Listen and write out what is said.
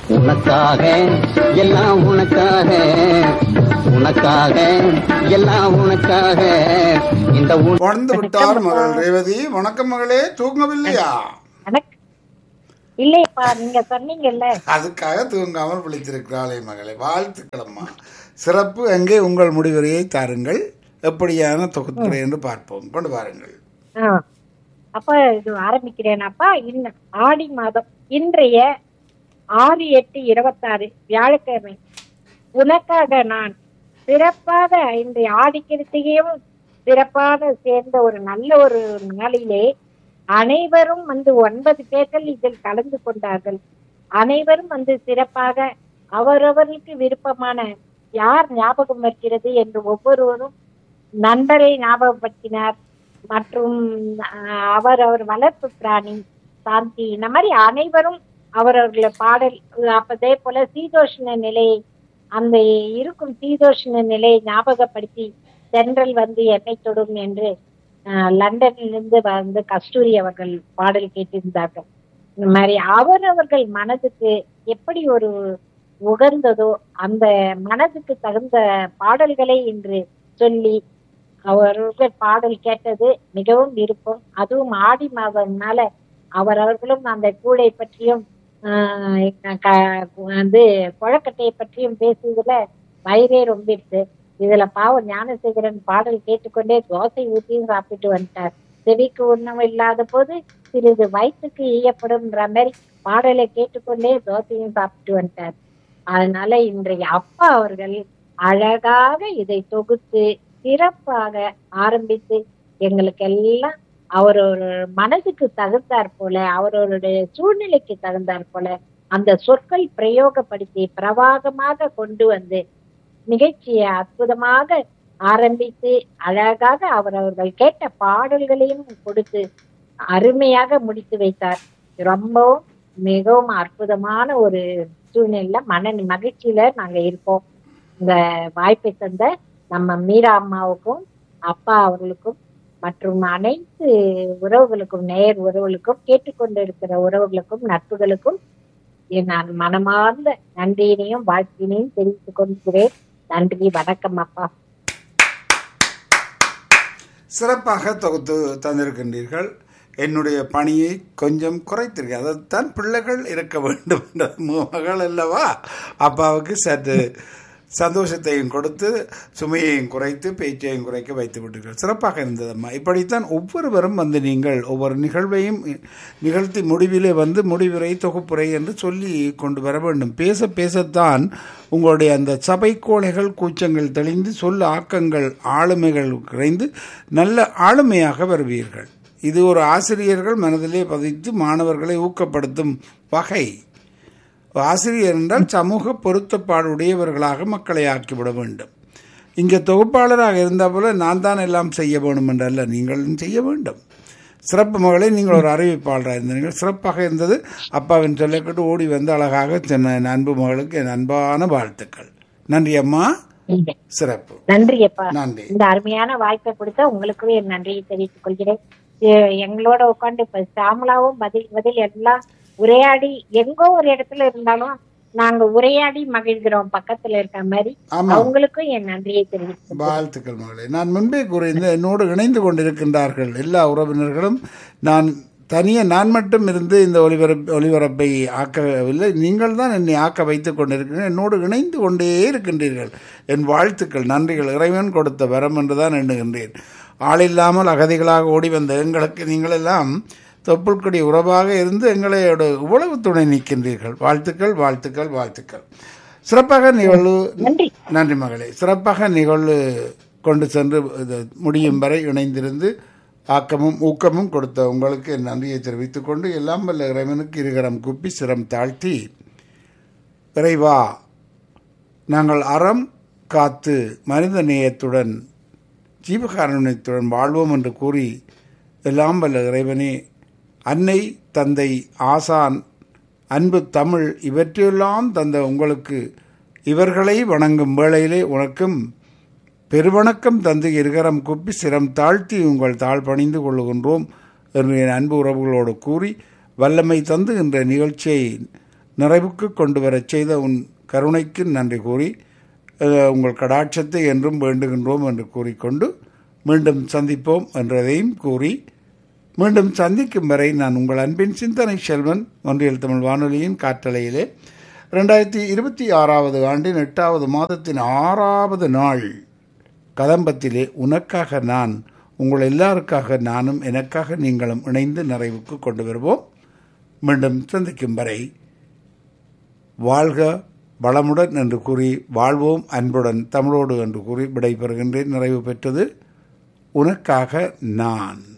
உனக்காக எல்லாம் உனக்காக உனக்காக எல்லாம் உனக்காக இந்த உன் உணர்ந்து விட்டார் மகள் ரேவதி வணக்கம் மகளே தூங்கவில்லையா எனக்கு இல்லையப்பா நீங்க சொன்னீங்கல்ல அதுக்காக தூங்காமல் விழித்திருக்கிறாளே மகளே வாழ்த்துக்களம்மா சிறப்பு எங்கே உங்கள் முடிவுரையை தாருங்கள் எப்படியான தொகுத்துறை என்று பார்ப்போம் கொண்டு வாருங்கள் ஆ. அப்ப இது ஆரம்பிக்கிறேனாப்பா இன்னும் ஆடி மாதம் இன்றைய ஆறு எட்டு இருபத்தாறு வியாழக்கிழமை உனக்காக நான் சிறப்பாக இன்றைய ஆடி கிருத்திகையும் சிறப்பாக சேர்ந்த ஒரு நல்ல ஒரு நாளிலே அனைவரும் வந்து ஒன்பது பேர்கள் இதில் கலந்து கொண்டார்கள் அனைவரும் வந்து சிறப்பாக அவரவருக்கு விருப்பமான யார் ஞாபகம் வருகிறது என்று ஒவ்வொருவரும் நண்பரை ஞாபகப்படுத்தினார் மற்றும் ஆஹ், அவர் அவர் வளர்ப்பு பிராணி சாந்தி இந்த மாதிரி அனைவரும் அவரவர்கள பாடல் அப்பதே போல சீதோஷ்ண நிலையை அந்த இருக்கும் சீதோஷ்ண நிலையை ஞாபகப்படுத்தி தென்றல் வந்து என்னை தொடும் என்று ஆஹ், லண்டனிலிருந்து வந்து கஸ்தூரி அவர்கள் பாடல் கேட்டிருந்தார்கள் இந்த மாதிரி அவரவர்கள் மனதுக்கு எப்படி ஒரு உகந்ததோ அந்த மனதுக்கு தகுந்த பாடல்களை இன்று சொல்லி அவர்கள் பாடல் கேட்டது மிகவும் விருப்பம் அதுவும் ஆடி மாதம்னால அவரவர்களும் அந்த கூடை பற்றியும் ஆஹ் க- வந்து குழக்கட்டையை பற்றியும் பேசுவதுல வயிறே ரொம்பிடுது இதுல பாவம் ஞானசேகரன் பாடல் கேட்டுக்கொண்டே தோசை ஊற்றியும் சாப்பிட்டு வந்துட்டார் செவிக்கு உண்ணம் இல்லாத போது சிறிது வயிற்றுக்கு ஈயப்படும்ன்ற மாதிரி பாடலை கேட்டுக்கொண்டே தோசையும் சாப்பிட்டு வந்துட்டார் அதனால இன்றைய அப்பா அவர்கள் அழகாக இதை தொகுத்து சிறப்பாக ஆரம்பித்து எங்களுக்கு எல்லாம் அவரோட மனதுக்கு தகுந்தாற் போல அவரோருடைய சூழ்நிலைக்கு தகுந்தாற் போல அந்த சொற்கள் பிரயோகப்படுத்தி பிரவாகமாக கொண்டு வந்து நிகழ்ச்சியை அற்புதமாக ஆரம்பித்து அழகாக அவர் அவர்கள் கேட்ட பாடல்களையும் கொடுத்து அருமையாக முடித்து வைத்தார் ரொம்பவும் மிகவும் அற்புதமான ஒரு சூழ்நிலையில மன மகிழ்ச்சியில நாங்க இருக்கோம் இந்த வாய்ப்பை தந்த நம்ம மீரா அம்மாவுக்கும் அப்பா அவர்களுக்கும் மற்றும் அனைத்து உறவுகளுக்கும் நேர் உறவுகளுக்கும் கேட்டுக்கொண்டு இருக்கிற உறவுகளுக்கும் நட்புகளுக்கும் என் நான் மனமார்ந்த நன்றியினையும் வாழ்த்தினையும் தெரிவித்துக் கொள்கிறேன் நன்றி வணக்கம் அப்பா சிறப்பாக தொகுத்து தந்திருக்கின்றீர்கள் என்னுடைய பணியை கொஞ்சம் குறைத்திருக்கேன் அதைத்தான் பிள்ளைகள் இருக்க வேண்டும் என்ற மகள் அல்லவா அப்பாவுக்கு சற்று சந்தோஷத்தையும் கொடுத்து சுமையையும் குறைத்து பேச்சையும் குறைக்க வைத்து விட்டீர்கள் சிறப்பாக இருந்ததம்மா இப்படித்தான் ஒவ்வொருவரும் வந்து நீங்கள் ஒவ்வொரு நிகழ்வையும் நிகழ்த்தி முடிவிலே வந்து முடிவுரை தொகுப்புரை என்று சொல்லி கொண்டு வர வேண்டும் பேச பேசத்தான் உங்களுடைய அந்த சபைக்கோளைகள் கூச்சங்கள் தெளிந்து சொல் ஆக்கங்கள் ஆளுமைகள் குறைந்து நல்ல ஆளுமையாக வருவீர்கள் இது ஒரு ஆசிரியர்கள் மனதிலே பதித்து மாணவர்களை ஊக்கப்படுத்தும் வகை ஆசிரியர் என்றால் சமூக பொருத்தப்பாடு உடையவர்களாக மக்களை ஆக்கிவிட வேண்டும் இங்கே தொகுப்பாளராக இருந்தால் போல நான் தான் எல்லாம் செய்ய வேண்டும் என்றல்ல நீங்களும் செய்ய வேண்டும் சிறப்பு மகளே நீங்கள் ஒரு அறிவிப்பாளராக இருந்தீர்கள் சிறப்பாக இருந்தது அப்பாவின் சொல்லிக்கிட்டு ஓடி வந்து அழகாக சொன்ன என் அன்பு மகளுக்கு என் அன்பான வாழ்த்துக்கள் நன்றி அம்மா சிறப்பு நன்றி அப்பா நன்றி இந்த அருமையான வாய்ப்பை கொடுத்த உங்களுக்கும் என் நன்றியை தெரிவித்துக் கொள்கிறேன் எ- எங்களோட உட்காந்து இப்ப சாமலாவும் பதில் பதில் எல்லாம் உரையாடி எங்கோ ஒரு இடத்துல இருந்தாலும் நாங்க உரையாடி மகிழ்கிறோம் பக்கத்துல இருக்க மாதிரி ஆமா அவங்களுக்கும் என் நன்றியை தெரிவித்து வாழ்த்துக்கள் மகளே நான் முன்பே கூறியிருந்த என்னோடு இணைந்து கொண்டிருக்கின்றார்கள் எல்லா உறவினர்களும் நான் தனியே நான் மட்டும் இருந்து இந்த ஒலிபரப் ஒலிபரப்பை ஆக்கவில்லை நீங்கள் தான் என்னை ஆக்க வைத்துக் கொண்டிருக்கிறீர்கள் என்னோடு இணைந்து கொண்டே இருக்கின்றீர்கள் என் வாழ்த்துக்கள் நன்றிகள் இறைவன் கொடுத்த வரம் என்று தான் எண்ணுகின்றேன் ஆளில்லாமல் அகதிகளாக ஓடி வந்த எங்களுக்கு நீங்கள் எல்லாம் தொப்புள்கொடி உறவாக இருந்து எங்களோட இவ்வளவு துணை நிற்கின்றீர்கள் வாழ்த்துக்கள் வாழ்த்துக்கள் வாழ்த்துக்கள் சிறப்பாக நிகழ்வு நன்றி நன்றி மகளே சிறப்பாக நிகழ்வு கொண்டு சென்று இது முடியும் வரை இணைந்திருந்து ஆக்கமும் ஊக்கமும் கொடுத்த உங்களுக்கு என் நன்றியை தெரிவித்துக் கொண்டு எல்லாம் வல்ல இறைவனுக்கு இருகரம் குப்பி சிரம் தாழ்த்தி இறைவா நாங்கள் அறம் காத்து மனித நேயத்துடன் ஜீவகாருண்யத்துடன் வாழ்வோம் என்று கூறி எல்லாம் வல்ல இறைவனே அன்னை தந்தை ஆசான் அன்பு தமிழ் இவற்றையெல்லாம் தந்த உங்களுக்கு இவர்களை வணங்கும் வேளையிலே உனக்கும் பெருவணக்கம் தந்து இருகரம் குப்பி சிரம் தாழ்த்தி உங்கள் தாழ் பணிந்து கொள்ளுகின்றோம் என்று என் அன்பு உறவுகளோடு கூறி வல்லமை தந்து இந்த நிகழ்ச்சியை நிறைவுக்கு கொண்டு வரச் செய்த உன் கருணைக்கு நன்றி கூறி அஹ், உங்கள் கடாட்சத்தை என்றும் வேண்டுகின்றோம் என்று கூறிக்கொண்டு மீண்டும் சந்திப்போம் என்றதையும் கூறி மீண்டும் சந்திக்கும் வரை நான் உங்கள் அன்பின் சிந்தனை செல்வன் ஒன்றியல் தமிழ் வானொலியின் காற்றலையிலே ரெண்டாயிரத்தி இருபத்தி ஆறாவது ஆண்டின் எட்டாவது மாதத்தின் ஆறாவது நாள் கதம்பத்திலே உனக்காக நான் உங்கள் எல்லாருக்காக நானும் எனக்காக நீங்களும் இணைந்து நிறைவுக்கு கொண்டு வருவோம் மீண்டும் சந்திக்கும் வரை வாழ்க வளமுடன் என்று கூறி வாழ்வோம் அன்புடன் தமிழோடு என்று கூறி விடைபெறுகின்றேன் நிறைவு பெற்றது உனக்காக நான்